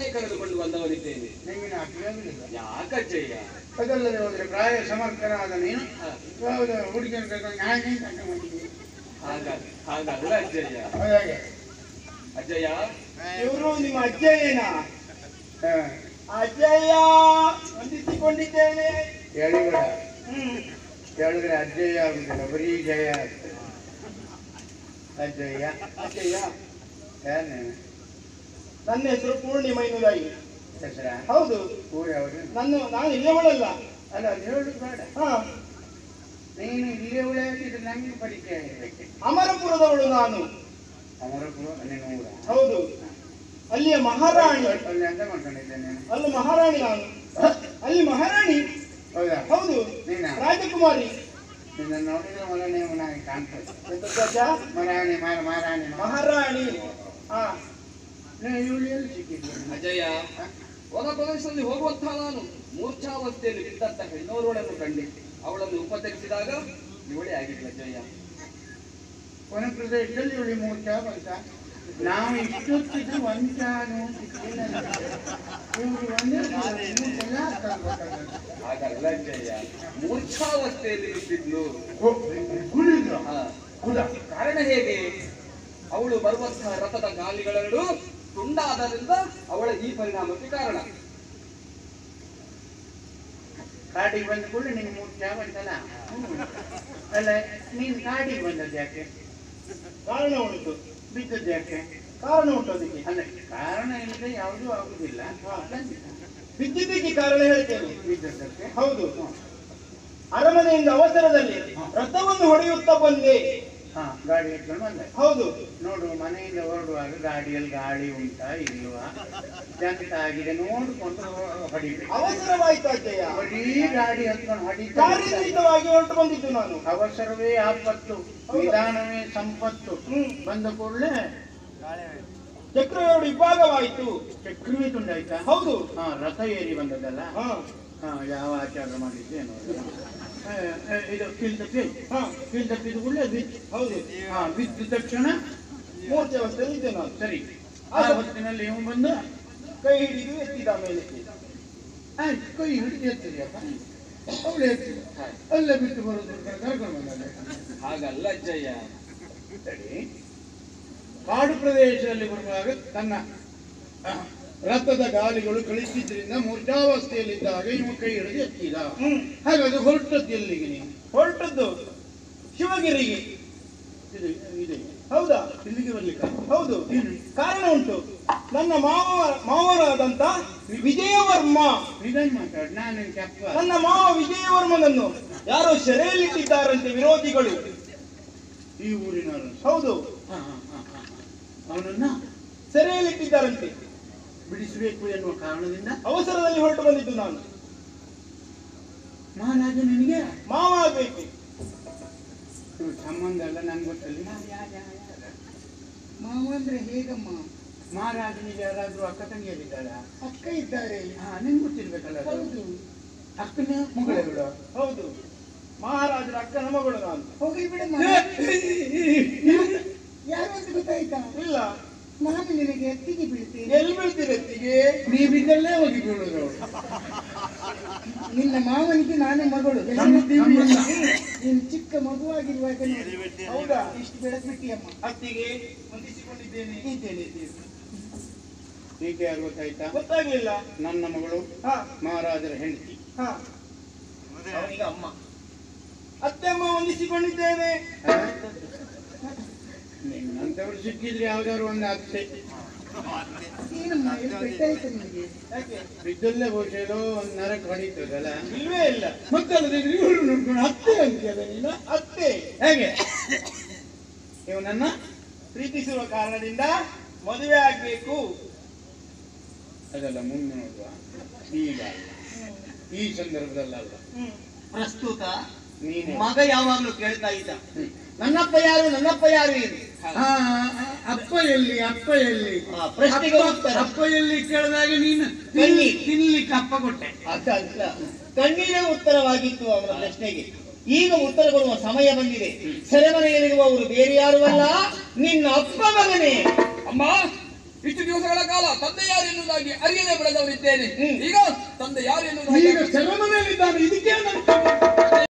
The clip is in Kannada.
ನಾನೇ ಕರೆದುಕೊಂಡು ಬಂದವನಿದ್ದೇನೆ ನಿಮಗೆ ನಾಲ್ಕು ಆಗಲಿಲ್ಲ ಯಾಕಜ್ಜಯ್ಯ ಅದಲ್ಲದೆ ಹೋದ್ರೆ ಪ್ರಾಯ ಸಮರ್ಥನಾದ ನೀನು ಹ, ಹೌದು ಹುಡುಗಿಯನ್ನು ಕರ್ಕೊಂಡು ನಾನೇ ಕರ್ಕೊಂಡು ಬಂದಿದ್ದೀನಿ ಹಾಗ ಹಾಗಲ್ಲ ಅಜ್ಜಯ್ಯ ಹಾಗಾಗಿ ಅಜ್ಜಯ್ಯ ಇವರು ನಿಮ್ಮ ಅಜ್ಜಯ್ಯನ ಹ, ಅಜ್ಜಯ್ಯ ವಂದಿಸಿಕೊಂಡಿದ್ದೇನೆ ಹೇಳಿಬೇಡ ಹ್ಮ್ ಹೇಳಿದ್ರೆ ಅಜ್ಜಯ್ಯ ಆಗುದಿಲ್ಲ ಬರೀ ಜಯ ಆಗ್ತದೆ ಅಜ್ಜಯ್ಯ ಅಜ್ಜಯ್ಯ ಯಾರು ನೀನು? ನನ್ನ ಹೆಸರು ಪೂರ್ಣಿಮಾ ಎನ್ನುವುದಾಗಿ ಹೆಸರ ಹೌದು ಊರು ಯಾವುದು ನನ್ನ ನಾನು ಇಲ್ಲವಳಲ್ಲ ಅಲ್ಲ ಅದು ಹೇಳುದು ಬೇಡ ಹಾ ನೀನು ಇಲ್ಲಿ ಉಳಿಯಾಗಿದ್ರೆ ನಂಗೆ ಪರಿಚಯ ಇರಬೇಕು ಅಮರಪುರದವಳು ನಾನು ಅಮರಪುರ ನೀನು ಊರ ಹೌದು ಅಲ್ಲಿಯ ಮಹಾರಾಣಿ ಅಲ್ಲಿ ಅಂತ ಮಾಡ್ಕೊಂಡಿದ್ದೆ ನೀನು ಅಲ್ಲಿ ಮಹಾರಾಣಿ ನಾನು ಅಲ್ಲಿ ಮಹಾರಾಣಿ ಹೌದಾ ಹೌದು ನೀನಾ ರಾಜಕುಮಾರಿ ನಿನ್ನ ನೋಡಿದ್ರೆ ಮೊದಲನೇ ನನಗೆ ಕಾಣ್ತದೆ ಎಂತದ್ದು ಅಜ್ಜ? ಮರಾಣಿ ಮಾರ ಮಾರಾಣಿ ಮಹಾ ಮಹಾರಾಣಿ ಹಾ ನೀವು ಇವಳು ಎಲ್ಲಿ ಸಿಕ್ಕಿದ್ದೆ ಅಜಯ ಹೊರ ಪ್ರದೇಶದಲ್ಲಿ ಹೋಗುವಂತಹ ನಾನು ಮೂರ್ಛಾವಸ್ಥೆಯಲ್ಲಿ ಬಿದ್ದಂತ ಹೆಣ್ಣೋರ್ವಳನ್ನು ಕಂಡೆ ಅವಳನ್ನು ಉಪಚರಿಸಿದಾಗ ಇವಳೇ ಆಗಿದ್ಲು ಅಜಯ್ಯ ಕೊನೆ ಪ್ರದೇಶದಲ್ಲಿ ಇವಳಿ ಮೂರ್ಛ ಬಂತ ನಾವು ಇಷ್ಟೊತ್ತಿದ್ದು ವಂಚಾನು ಇವರು ಒಂದೇ ಮೂರ್ಛೆಲ್ಲ ಆಗ್ತಾಗ್ಬೇಕಾದ್ರೆ. ಹಾಗಲ್ಲ ಅಜಯ್ಯ ಮೂರ್ಛಾವಸ್ಥೆಯಲ್ಲಿ ಬಿದ್ದಿದ್ಲು ಓ, ಕುಡಿದ್ರು ಹಾ. ಹೌದಾ ಕಾರಣ ಹೇಗೆ ಅವಳು ಬರುವಂತಹ ರಥದ ಗಾಲಿಗಳೆರಡು ತುಂಡಾದ್ದರಿಂದ ಅವಳ ಈ ಪರಿಣಾಮಕ್ಕೆ ಕಾರಣ ಕಾಡಿಗೆ ಬಂದ ಕೂಡಲೇ ನಿಂಗೆ ಮೂರ್ಛ ಬಂತಲ್ಲ ಅಲ್ಲ ನೀನು ಕಾಡಿಗೆ ಬಂದದ್ದು ಯಾಕೆ ಕಾರಣ ಉಂಟು ಬಿದ್ದದ್ದು ಯಾಕೆ ಕಾರಣ ಉಂಟು ಅದಕ್ಕೆ ಅಲ್ಲ ಕಾರಣ ಇಲ್ಲದೆ ಯಾವುದೂ ಆಗುದಿಲ್ಲ ಹಾ. ಬಂದಿದ್ದ. ಬಿದ್ದಿದ್ದಕ್ಕೆ ಕಾರಣ ಹೇಳ್ತೇನೆ ಬಿದ್ದದ್ದಕ್ಕೆ ಹೌದು ಅರಮನೆಯಿಂದ ಅವಸರದಲ್ಲಿ ರಥವನ್ನು ಹೊಡೆಯುತ್ತಾ ಬಂದೆ ಹಾ ಗಾಡಿ ಎತ್ಕೊಂಡು ಬಂದ ಹೌದು ನೋಡು ಮನೆಯಿಂದ ಹೊರಡುವಾಗ ಗಾಡಿಯಲ್ಲಿ ಗಾಳಿ ಉಂಟಾ ಇಲ್ವಾ ಜಂತ ಆಗಿದೆ ನೋಡಿಕೊಂಡು ಹೊಡಿಬೇಕು ಅವಸರವಾಯ್ತು ಅಜ್ಜಯ್ಯ ಬರೀ ಗಾಡಿ ಹತ್ಕೊಂಡು ಹೊಡಿತಾ ಕಾರ್ಯನಿಮಿತ್ತವಾಗಿ ಹೊರಟು ಬಂದಿದ್ದು ನಾನು ಅವಸರವೇ ಆಪತ್ತು ನಿಧಾನವೇ ಸಂಪತ್ತು ಹ್ಮ್. ಬಂದ ಕೂಡಲೇ ಚಕ್ರವ್ಯೂಹ ವಿಭಾಗವಾಯಿತು ಚಕ್ರವೇ ತುಂಡಾಯ್ತಾ ಹೌದು ಹಾ ರಥ ಏರಿ ಬಂದದ್ದಲ್ಲ ಹಾ ಹಾ ಯಾವ ಆಚಾರ ಮಾಡಿದ್ದೇನೋ ಆ, ಆ, ಇದು ಕೀಲ್ ತಪ್ಪಿ ಹಾ ಕೀಲ್ ತಪ್ಪಿದ ಕೂಡಲೇ ಬಿತ್ತು ಹೌದು ಹಾ ಬಿದ್ದ ತಕ್ಷಣ ಮೂರ್ತಿ ಅವಸ್ಥೆಯಲ್ಲಿ ಇದ್ದೆ ನಾನು ಸರಿ ಆ ಹೊತ್ತಿನಲ್ಲಿ ಇವ್ ಬಂದು ಕೈ ಹಿಡಿದು ಎತ್ತಿದ ಮೇಲಕ್ಕೆ ಆಯ್ತು ಕೈ ಹಿಡಿದು ಎತ್ತಿದ್ಯಪ್ಪ ಅವಳು ಎತ್ತಿದ ಅಲ್ಲೇ ಬಿಟ್ಟು ಬರೋದು ಕರ್ಕೊಂಡು ಬಂದ ಹಾಗಲ್ಲ ಅಜ್ಜಯ್ಯ ಸರಿ ಕಾಡು ಪ್ರದೇಶದಲ್ಲಿ ಬರುವಾಗ ತನ್ನ ಅಹ್, ರಥದ ಗಾಲಿಗಳು ಕಳಿಸಿದ್ರಿಂದ ಮೂರ್ಛಾವಸ್ಥೆಯಲ್ಲಿದ್ದಾಗ ಇವ ಕೈ ಹಿಡಿದು ಎತ್ತಿದ ಹ್ಮ್ ಹಾಗಾದ್ರೆ ಹೊರಟದ್ದು ಎಲ್ಲಿಗೆ ನೀವು ಹೊರಟದ್ದು ಶಿವಗಿರಿಗೆ ಇದು ಇದೆ ಹೌದಾ ಇಲ್ಲಿಗೆ ಬರ್ಲಿಕ್ಕೆ ಹೌದು ಕಾರಣ ಉಂಟು ನನ್ನ ಮಾವ ಮಾವರಾದಂತ ವಿಜಯವರ್ಮ ಇದನ್ನು ಮಾತಾಡಿ ನಾನು ಕೆಪ್ಪ ನನ್ನ ಮಾವ ವಿಜಯವರ್ಮನನ್ನು ಯಾರೋ ಸೆರೆಯಲ್ಲಿಟ್ಟಿದ್ದಾರಂತೆ ವಿರೋಧಿಗಳು ಈ ಊರಿನವರು ಹೌದು ಹಾ, ಹಾ, ಹಾ, ಹಾ, ಹಾ. ಅವನನ್ನ ಸೆರೆಯಲ್ಲಿಟ್ಟಿದ್ದಾರಂತೆ ಬಿಡಿಸಬೇಕು ಎನ್ನುವ ಕಾರಣದಿಂದ ಅವಸರದಲ್ಲಿ ಹೊರಟು ಬಂದಿದ್ದು ನಾನು ಮಹಾರಾಜ ನಿನಗೆ ಮಾವ ಆಗ್ಬೇಕು ಇವ್ರ ಸಂಬಂಧ ಎಲ್ಲ ನನ್ಗೆ ಗೊತ್ತಲ್ಲ ಮಾವ ಅಂದ್ರೆ ಹೇಗಮ್ಮ ಮಹಾರಾಜನಿಗೆ ಯಾರಾದ್ರೂ ಅಕ್ಕ ತಂಗಿಯರಿದ್ದಾಳ ಅಕ್ಕ ಇದ್ದಾರೆ ಹಾ ನಿಂಗೆ ಗೊತ್ತಿರ್ಬೇಕಲ್ಲ ಅದು. ಹೌದು ಅಕ್ಕನ ಮಗಳು ಹೌದು ಮಹಾರಾಜರ ಅಕ್ಕನ ಮಗಳು ನಾನು ಹೋಗಿ ಬಿಡಮ್ಮ ಯಾರು ಅಂತ ಗೊತ್ತಾಯ್ತಾ ಇಲ್ಲ ನಾನು ನಿನಗೆ ಎತ್ತಿಗೆ ಬೀಳ್ತೇನೆ ಎಲ್ಲಿ ಬೀಳ್ತೀರಿ ಎತ್ತಿಗೆ ನೀ ಬಿದ್ದಲ್ಲೇ ಹೋಗಿ ಬೀಳುದು ಅವಳು ನಿನ್ನ ಮಾವನಿಗೆ ನಾನು ಮಗಳು ನಮ್ಮ- ನಮ್ಮನ್ನ ನೀನು ಚಿಕ್ಕ ಮಗುವಾಗಿರುವಾಗ ನೋಡಿ. ಹೌದಾ ಇಷ್ಟು ಬೆಳೆದ್ಬಿಟ್ಟಿಯಮ್ಮ ಅತ್ತಿಗೆ ಹೊಂದಿಸಿಕೊಂಡಿದ್ದೇನೆ ಇದ್ದೇನೆ ಈಕೆ ಯಾರು ಗೊತ್ತಾಯ್ತಾ ಗೊತ್ತಾಗ್ಲಿಲ್ಲ ನನ್ನ ಮಗಳು ಹಾ ಮಹಾರಾಜರ ಹೆಂಡತಿ ಹಾ ಅವನಿಗೆ ಅಮ್ಮ ಅತ್ತೆ ಅಮ್ಮ ಹೊಂದಿಸಿಕೊಂಡಿದ್ದೇನೆ ನಿನ್ನಂತವ್ರು ಸಿಕ್ಕಿದ್ರೆ ಯಾವ್ದಾದ್ರು ಒಂದು ಅತ್ತೆ ಏನಮ್ಮ ಎಷ್ಟು ಪೆಟ್ಟಾಯ್ತು ನಿನಗೆ ಯಾಕೆ ಬಿದ್ದಲ್ಲೇ ಬಹುಶಃ ಒಂದು ನರಕ ಹೊಡೀತದಲ್ಲ ಇಲ್ವೇ ಇಲ್ಲ ಮಕ್ಕಳದ್ರೆ ಇವರು ನೋಡ್ಕೊಂಡು ಅತ್ತೆ ಅಂತೀಯಲ್ಲ ನೀನು ಅತ್ತೆ ಹೇಗೆ ಇವನನ್ನ ಪ್ರೀತಿಸುವ ಕಾರಣದಿಂದ ಮದುವೆ ಆಗ್ಬೇಕು ಅದಲ್ಲ ಮುಂದೆ ನೋಡುವ ಈಗ ಅಲ್ಲ. ಈ ಸಂದರ್ಭದಲ್ಲಲ್ಲ ಪ್ರಸ್ತುತ ನೀನೆ ಮಗ ಯಾವಾಗ್ಲೂ ಕೇಳ್ತಾ ಇದ್ದ ಹ್ಮ್. ನನ್ನಪ್ಪ ಯಾರು ನನ್ನಪ್ಪ ಯಾರು ಎಂದು ಆ, ಅಪ್ಪ ಎಲ್ಲಿ ಅಪ್ಪ ಎಲ್ಲಿ ಆ, ಪ್ರಶ್ನೆಗೆ ಅಪ್ಪ- ಉತ್ತರ. ಅಪ್ಪ ಎಲ್ಲಿ ಕೇಳಿದಾಗ ನೀನು ಕಣ್ಣಿ. ತಿನ್- ತಿನ್ಲಿಕ್ಕೆ ಅಪ್ಪ ಕೊಟ್ಟೆ ಅದಲ್ಲ ಕಣ್ಣೀರೇ ಉತ್ತರವಾಗಿತ್ತು ಅವರ ಪ್ರಶ್ನೆಗೆ ಈಗ ಉತ್ತರ ಕೊಡುವ ಸಮಯ ಬಂದಿದೆ ಸೆರೆಮನೆಯಲ್ಲಿರುವವರು ಬೇರೆ ಯಾರು ಅಲ್ಲ ನಿನ್ನ ಅಪ್ಪ ಮಗನೇ ಅಮ್ಮ ಇಷ್ಟು ದಿವಸಗಳ ಕಾಲ ತಂದೆ ಯಾರು ಎನ್ನುವುದಾಗಿ ಅರಿಯದೆ ಬೆಳೆದವರಿದ್ದೇನೆ ಹ್ಮ್. ಈಗ ತಂದೆ ಯಾರು ಎನ್ನುವುದಾಗಿ ಈಗ